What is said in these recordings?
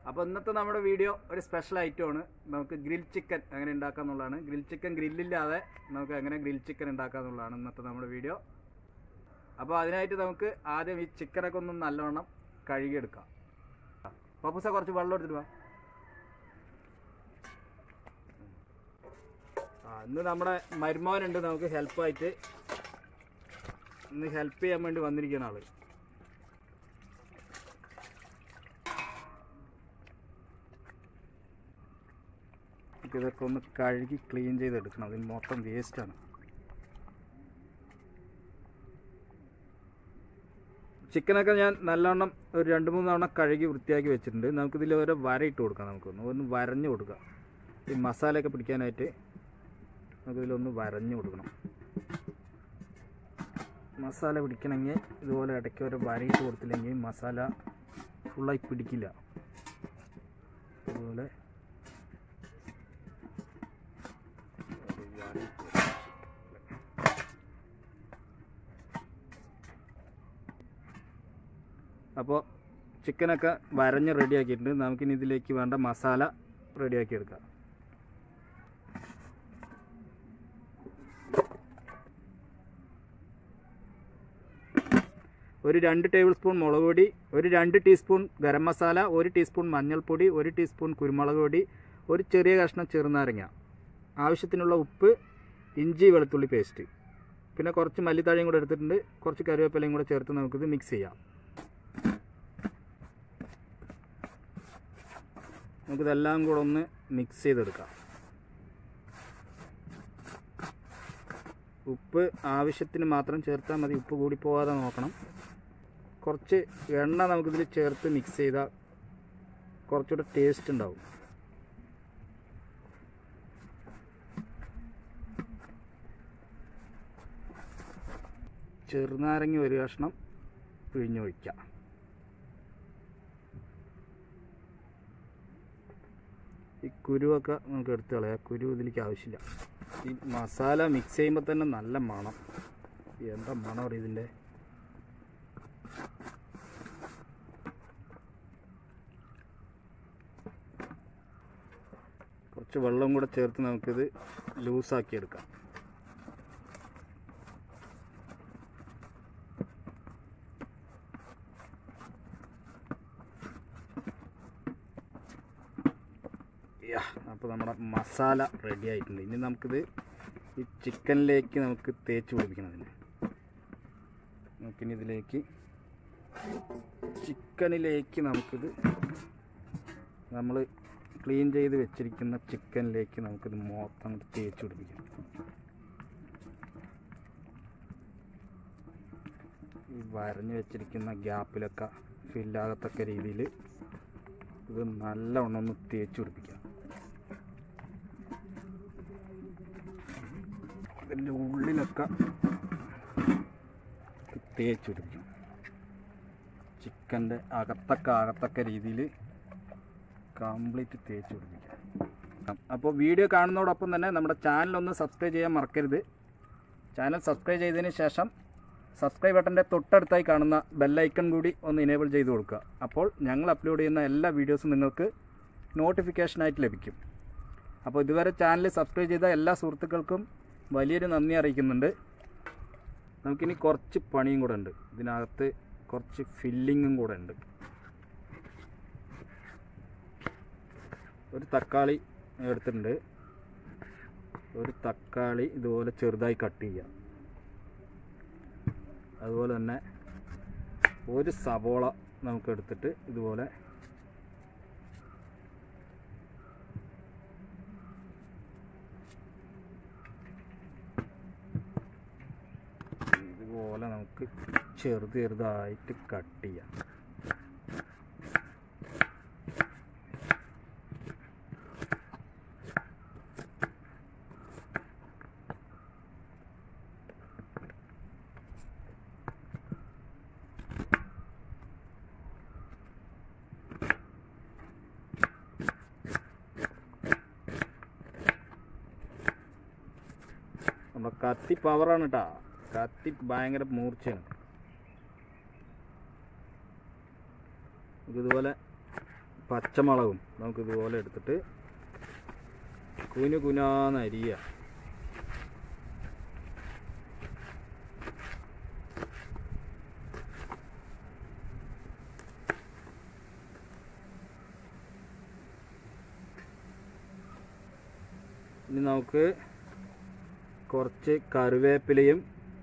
അപ്പോൾ ഇന്നത്തെ നമ്മുടെ വീഡിയോ ഒരു സ്പെഷ്യൽ ഐറ്റമാണ് നമുക്ക് ഗ്രിൽ ചിക്കൻ എങ്ങനെ ഉണ്ടാക്കുക എന്നുള്ളതാണ് ഗ്രിൽ ചിക്കൻ ഗ്രില്ലില്ലാതെ നമുക്ക് എങ്ങനെ ഗ്രിൽ ചിക്കൻ ഉണ്ടാക്കുക എന്നുള്ളതാണ് ഇന്നത്തെ നമ്മുടെ വീഡിയോ അപ്പോൾ അതിനായിട്ട് നമുക്ക് ആദ്യം ഈ ചിക്കനൊക്കെ ഒന്ന് നല്ലവണ്ണം കഴുകിയെടുക്കാം പപ്പൂസ കുറച്ച് വെള്ളം എടുത്തിട്ട് വാ ആ ഇന്ന് നമ്മുടെ മരുമോനുണ്ട് നമുക്ക് ഹെൽപ്പായിട്ട് ഇന്ന് ഹെൽപ്പ് ചെയ്യാൻ വേണ്ടി വന്നിരിക്കുന്ന ആള് നമുക്ക് ഇതൊക്കെ ഒന്ന് കഴുകി ക്ലീൻ ചെയ്തെടുക്കണം അതിന് മൊത്തം വേസ്റ്റാണ് ചിക്കനൊക്കെ ഞാൻ നല്ലവണ്ണം ഒരു രണ്ട് മൂന്ന് തവണ കഴുകി വൃത്തിയാക്കി വെച്ചിട്ടുണ്ട് നമുക്കിതിൽ ഓരോ വര ഇട്ട് കൊടുക്കാം നമുക്കൊന്ന് ഒന്ന് വരഞ്ഞു കൊടുക്കാം ഈ മസാലയൊക്കെ പിടിക്കാനായിട്ട് നമുക്കിതിലൊന്ന് വരഞ്ഞു കൊടുക്കണം മസാല പിടിക്കണമെങ്കിൽ ഇതുപോലെ ഇടയ്ക്ക് ഒരു വരയിട്ട് കൊടുത്തില്ലെങ്കിൽ മസാല ഫുള്ളായി പിടിക്കില്ല അതുപോലെ ഒരു വരയിട്ട് അപ്പോൾ ചിക്കനൊക്കെ വരഞ്ഞ് റെഡിയാക്കിയിട്ടുണ്ട് നമുക്കിനി ഇതിലേക്ക് വേണ്ട മസാല റെഡിയാക്കി എടുക്കാം ഒരു രണ്ട് ടേബിൾ സ്പൂൺ മുളക് പൊടി ഒരു രണ്ട് ടീസ്പൂൺ ഗരം മസാല ഒരു ടീസ്പൂൺ മഞ്ഞൾപ്പൊടി ഒരു ടീസ്പൂൺ കുരുമുളക് പൊടി ഒരു ചെറിയ കഷ്ണം ചെറുനാരങ്ങ ആവശ്യത്തിനുള്ള ഉപ്പ് ഇഞ്ചി വെളുത്തുള്ളി പേസ്റ്റ് പിന്നെ കുറച്ച് മല്ലിത്താഴയും കൂടെ എടുത്തിട്ടുണ്ട് കുറച്ച് കറിവേപ്പിലയും കൂടെ ചേർത്ത് നമുക്കിത് മിക്സ് ചെയ്യാം നമുക്കിതെല്ലാം കൂടെ ഒന്ന് മിക്സ് ചെയ്തെടുക്കാം ഉപ്പ് ആവശ്യത്തിന് മാത്രം ചേർത്താൽ മതി ഉപ്പ് കൂടി പോകാതെ നോക്കണം കുറച്ച് എണ്ണ നമുക്കിതിൽ ചേർത്ത് മിക്സ് ചെയ്താൽ കുറച്ചുകൂടെ ടേസ്റ്റ് ഉണ്ടാവും ചെറുനാരങ്ങ ഒരു കഷ്ണം പിഴിഞ്ഞൊഴിക്കാം ഈ കുരുവൊക്കെ നമുക്ക് എടുത്ത് കളയാം കുരു ഇതിലേക്ക് ആവശ്യമില്ല ഈ മസാല മിക്സ് ചെയ്യുമ്പോൾ തന്നെ നല്ല മണം എന്താ മണം അറിയാം ഇതിൻ്റെ കുറച്ച് വെള്ളം കൂടെ ചേർത്ത് നമുക്കിത് ലൂസാക്കി എടുക്കാം അപ്പോൾ നമ്മുടെ മസാല റെഡി ആയിട്ടുണ്ട് ഇനി നമുക്കിത് ഈ ചിക്കനിലേക്ക് നമുക്ക് തേച്ച് പിടിപ്പിക്കണം അതിന് നമുക്കിനി ഇതിലേക്ക് ചിക്കനിലേക്ക് നമുക്കിത് നമ്മൾ ക്ലീൻ ചെയ്ത് വെച്ചിരിക്കുന്ന ചിക്കനിലേക്ക് നമുക്കിത് മൊത്തം അങ്ങോട്ട് തേച്ച് പിടിപ്പിക്കാം ഈ വരഞ്ഞ് വെച്ചിരിക്കുന്ന ഗ്യാപ്പിലൊക്കെ ഫില്ലാകത്തക്ക രീതിയിൽ ഇത് നല്ലവണ്ണം ഒന്ന് തേച്ച് പിടിപ്പിക്കാം ഇതിൻ്റെ ഉള്ളിലൊക്കെ തേച്ച് പിടിപ്പിക്കും ചിക്കൻ്റെ അകത്തൊക്കെ അകത്തൊക്കെ രീതിയിൽ കംപ്ലീറ്റ് തേച്ച് പിടിപ്പിക്കാം അപ്പോൾ വീഡിയോ കാണുന്നതോടൊപ്പം തന്നെ നമ്മുടെ ചാനലൊന്ന് സബ്സ്ക്രൈബ് ചെയ്യാൻ മറക്കരുത് ചാനൽ സബ്സ്ക്രൈബ് ചെയ്തതിന് ശേഷം സബ്സ്ക്രൈബ് ബട്ടൻ്റെ തൊട്ടടുത്തായി കാണുന്ന ബെല്ലൈക്കൺ കൂടി ഒന്ന് ഇനേബിൾ ചെയ്ത് കൊടുക്കുക അപ്പോൾ ഞങ്ങൾ അപ്ലോഡ് ചെയ്യുന്ന എല്ലാ വീഡിയോസും നിങ്ങൾക്ക് നോട്ടിഫിക്കേഷനായിട്ട് ലഭിക്കും അപ്പോൾ ഇതുവരെ ചാനൽ സബ്സ്ക്രൈബ് ചെയ്ത എല്ലാ സുഹൃത്തുക്കൾക്കും വലിയൊരു നന്ദി അറിയിക്കുന്നുണ്ട് നമുക്കിനി കുറച്ച് പണിയും കൂടെ ഉണ്ട് ഇതിനകത്ത് കുറച്ച് ഫില്ലിങ്ങും കൂടെ ഉണ്ട് ഒരു തക്കാളി എടുത്തിട്ടുണ്ട് ഒരു തക്കാളി ഇതുപോലെ ചെറുതായി കട്ട് ചെയ്യാം അതുപോലെ തന്നെ ഒരു സവോള നമുക്ക് എടുത്തിട്ട് ഇതുപോലെ ഇതുപോലെ നമുക്ക് ചെറുത് ചെറുതായിട്ട് കട്ട് ചെയ്യാം നമ്മുടെ കത്തി പവറാണ് കേട്ടോ കത്തി ഭയങ്കര മൂർച്ചയാണ് നമുക്ക് ഇതുപോലെ പച്ചമുളകും നമുക്ക് ഇതുപോലെ എടുത്തിട്ട് കുനു കുനാന്ന് അരിയുക ഇനി നമുക്ക് കുറച്ച് കറിവേപ്പിലയും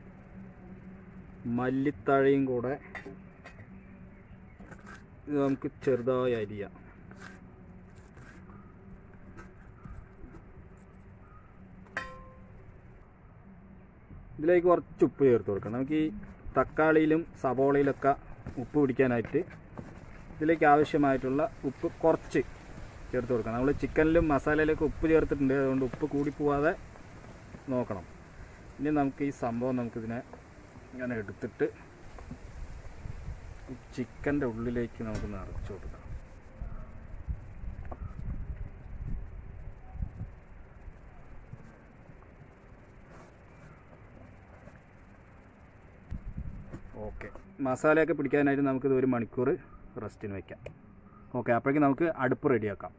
മല്ലിത്തഴയും കൂടെ ഇത് നമുക്ക് ചെറുതായി അരിയാം ഇതിലേക്ക് കുറച്ച് ഉപ്പ് ചേർത്ത് കൊടുക്കണം നമുക്ക് ഈ തക്കാളിയിലും സബോളയിലൊക്കെ ഉപ്പ് പിടിക്കാനായിട്ട് ഇതിലേക്ക് ആവശ്യമായിട്ടുള്ള ഉപ്പ് കുറച്ച് ചേർത്ത് കൊടുക്കണം നമ്മൾ ചിക്കനിലും മസാലയിലൊക്കെ ഉപ്പ് ചേർത്തിട്ടുണ്ട് അതുകൊണ്ട് ഉപ്പ് കൂടി പോവാതെ നോക്കണം ഇനി നമുക്ക് ഈ സംഭവം നമുക്കിതിനെ ഇങ്ങനെ എടുത്തിട്ട് ഈ ചിക്കൻ്റെ ഉള്ളിലേക്ക് നമുക്ക് നിറച്ച് കൊടുക്കാം ഓക്കെ മസാലയൊക്കെ പിടിക്കാനായിട്ട് നമുക്കിത് ഒരു മണിക്കൂർ റെസ്റ്റിന് വയ്ക്കാം ഓക്കെ അപ്പോഴേക്കും നമുക്ക് അടുപ്പ് റെഡിയാക്കാം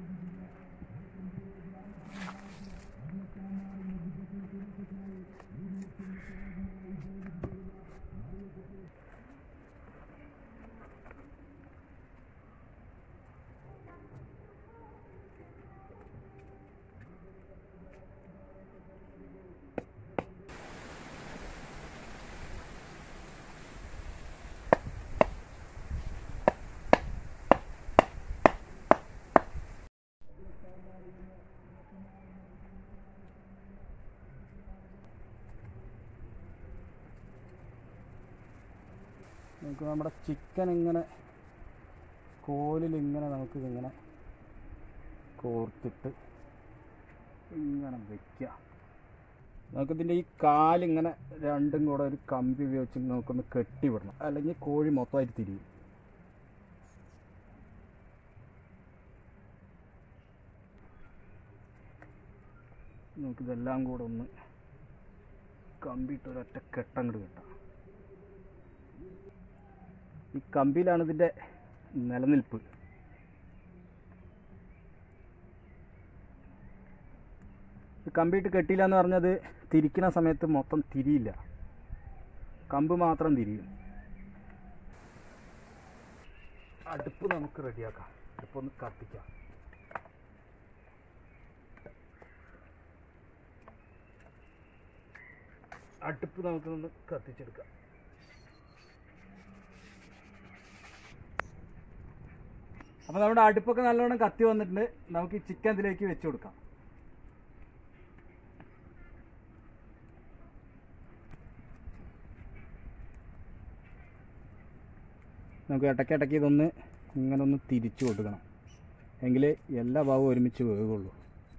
നമുക്ക് നമ്മുടെ ചിക്കൻ ഇങ്ങനെ കോലിൽ ഇങ്ങനെ നമുക്ക് ഇങ്ങനെ കോർത്തിട്ട് ഇങ്ങനെ വെക്കുക നമുക്കിതിൻ്റെ ഈ കാലിങ്ങനെ രണ്ടും കൂടെ ഒരു കമ്പി ഉപയോഗിച്ച് നമുക്കൊന്ന് കെട്ടി വിടണം അല്ലെങ്കിൽ കോഴി മൊത്തമായിട്ട് തിരിയും നമുക്കിതെല്ലാം കൂടെ ഒന്ന് കമ്പിയിട്ട് ഒരൊറ്റ കെട്ടങ്ങോട്ട് കെട്ടാം ഈ കമ്പിയിലാണ് ഇതിൻ്റെ നിലനിൽപ്പ് ഈ കമ്പിയിട്ട് കെട്ടിയില്ല എന്ന് പറഞ്ഞത് തിരിക്കുന്ന സമയത്ത് മൊത്തം തിരിയില്ല കമ്പ് മാത്രം തിരിയും അടുപ്പ് നമുക്ക് റെഡിയാക്കാം അടുപ്പൊന്ന് കത്തിക്കാം അടുപ്പ് നമുക്കൊന്ന് കത്തിച്ചെടുക്കാം അപ്പോൾ നമ്മുടെ അടുപ്പൊക്കെ നല്ലോണം കത്തി വന്നിട്ടുണ്ട് നമുക്ക് ഈ ചിക്കൻ ഇതിലേക്ക് വെച്ച് കൊടുക്കാം നമുക്ക് ഇടയ്ക്കിടയ്ക്ക് ഇതൊന്ന് ഇങ്ങനെ ഒന്ന് തിരിച്ചു കൊടുക്കണം എങ്കിലേ എല്ലാ ഭാഗവും ഒരുമിച്ച് വേകുള്ളൂ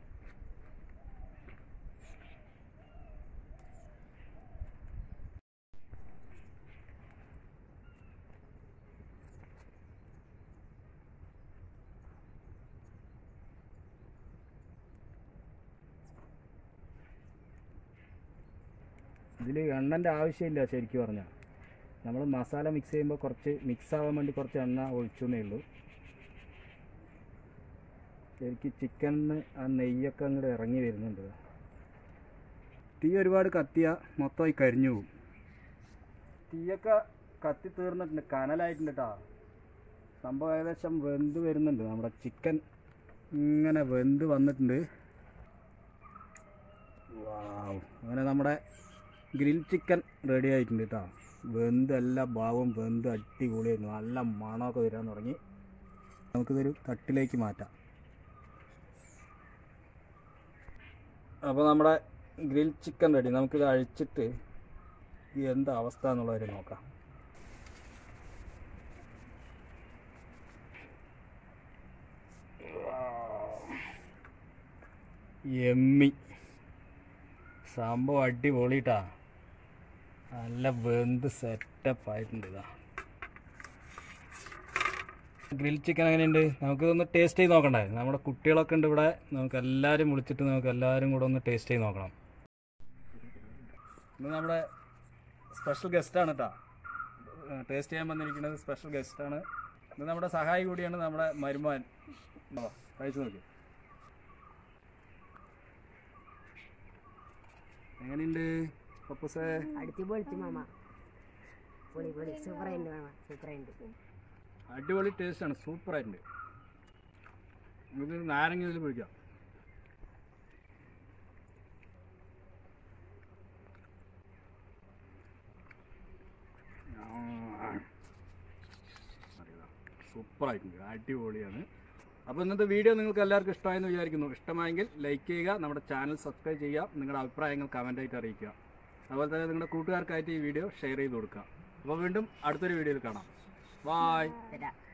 ഇതിൽ എണ്ണൻ്റെ ആവശ്യമില്ല ശരിക്കും പറഞ്ഞാൽ നമ്മൾ മസാല മിക്സ് ചെയ്യുമ്പോൾ കുറച്ച് മിക്സ് ആവാൻ വേണ്ടി കുറച്ച് എണ്ണ ഒഴിച്ചെന്നേ ഉള്ളൂ ശരിക്കും ചിക്കനിന്ന് ആ നെയ്യൊക്കെ അങ്ങോട്ട് ഇറങ്ങി വരുന്നുണ്ട് തീ ഒരുപാട് കത്തിയ മൊത്തമായി കരിഞ്ഞു പോകും തീയൊക്കെ കത്തി തീർന്നിട്ടുണ്ട് കനലായിട്ടുണ്ട് കേട്ടോ സംഭവം ഏകദേശം വെന്ത് വരുന്നുണ്ട് നമ്മുടെ ചിക്കൻ ഇങ്ങനെ വെന്ത് വന്നിട്ടുണ്ട് വാവ് അങ്ങനെ നമ്മുടെ ഗ്രിൽ ചിക്കൻ റെഡി ആയിട്ടുണ്ട് കേട്ടോ വെന്ത് എല്ലാ ഭാവവും വെന്ത് അടിപൊളിയായിരുന്നു നല്ല മണമൊക്കെ വരാൻ തുടങ്ങി നമുക്കിതൊരു തട്ടിലേക്ക് മാറ്റാം അപ്പോൾ നമ്മുടെ ഗ്രിൽ ചിക്കൻ റെഡി നമുക്കിത് അഴിച്ചിട്ട് ഇത് എന്താ അവസ്ഥ എന്നുള്ളത് നോക്കാം എമ്മി സംഭവം അടിപൊളിട്ടാ നല്ല വെന്ത് സെറ്റപ്പ് ആയിട്ടുണ്ട് ഇതാ ഗ്രിൽ ചിക്കൻ എങ്ങനെയുണ്ട് നമുക്കിതൊന്ന് ടേസ്റ്റ് ചെയ്ത് നോക്കണ്ടേ നമ്മുടെ കുട്ടികളൊക്കെ ഉണ്ട് ഇവിടെ നമുക്ക് എല്ലാവരും വിളിച്ചിട്ട് നമുക്ക് എല്ലാവരും കൂടെ ഒന്ന് ടേസ്റ്റ് ചെയ്ത് നോക്കണം ഇന്ന് നമ്മുടെ സ്പെഷ്യൽ ഗസ്റ്റാണ് കേട്ടോ ടേസ്റ്റ് ചെയ്യാൻ വന്നിരിക്കുന്നത് സ്പെഷ്യൽ ഗസ്റ്റാണ് ഇത് നമ്മുടെ സഹായി കൂടിയാണ് നമ്മുടെ മരുമാൻ ഉണ്ടോ? കഴിച്ചു നോക്കി എങ്ങനെയുണ്ട് പപ്പസേ അടുത്ത് പൊളിച്ചു മാമ പൊളി പൊളി സൂപ്പറായിട്ടുണ്ട് മാമ സൂപ്പറായിട്ടുണ്ട് അടിപൊളി ടേസ്റ്റാണ് സൂപ്പറായിട്ടുണ്ട് ഇത് നാരങ്ങ ഇതിൽ പിടിക്കാം സൂപ്പറായിട്ടുണ്ട് അടിപൊളിയാണ് അപ്പോൾ ഇന്നത്തെ വീഡിയോ നിങ്ങൾക്ക് എല്ലാവർക്കും ഇഷ്ടമായെന്ന് വിചാരിക്കുന്നു ഇഷ്ടമായെങ്കിൽ ലൈക്ക് ചെയ്യുക നമ്മുടെ ചാനൽ സബ്സ്ക്രൈബ് ചെയ്യുക നിങ്ങളുടെ അഭിപ്രായങ്ങൾ കമൻ്റായിട്ട് അറിയിക്കുക അതുപോലെ തന്നെ നിങ്ങളുടെ കൂട്ടുകാർക്കായിട്ട് ഈ വീഡിയോ ഷെയർ ചെയ്ത് കൊടുക്കുക അപ്പോൾ വീണ്ടും അടുത്തൊരു വീഡിയോയിൽ കാണാം ബായ് തരാം